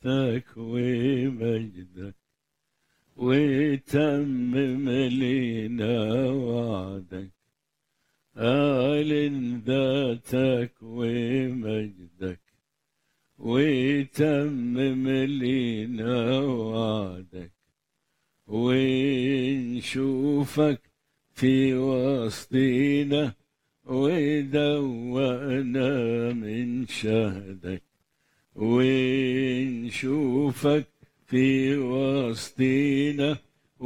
ذاتك ومجدك وتمم لينا وعدك أعلن ذاتك ومجدك وتمم لينا وعدك ونشوفك في وسطينا ودوأنا من شهدك ونشوفك في وسطينا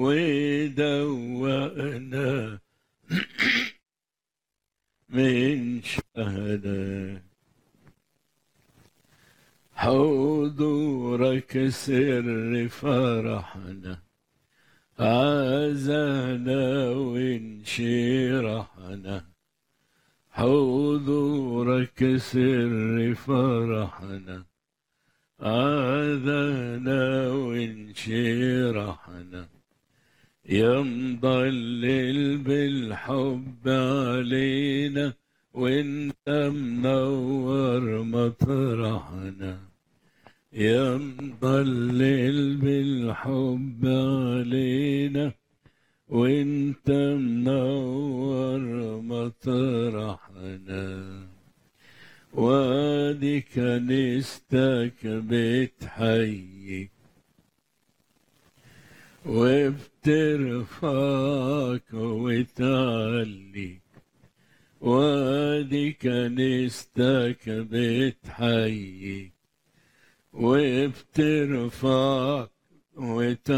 ودوأنا من شهدك حضورك سر فرحنا عزانا وانشرحنا حضورك سر فرحنا عذانا وانشرحنا يا مضلل بالحب علينا وانت منور مطرحنا يا مضلل بالحب علينا وانت منور مطرحنا وادي كنيستك بتحييك وبترفعك وتعليك وادي كنيستك بتحييك وبترفعك وتعليك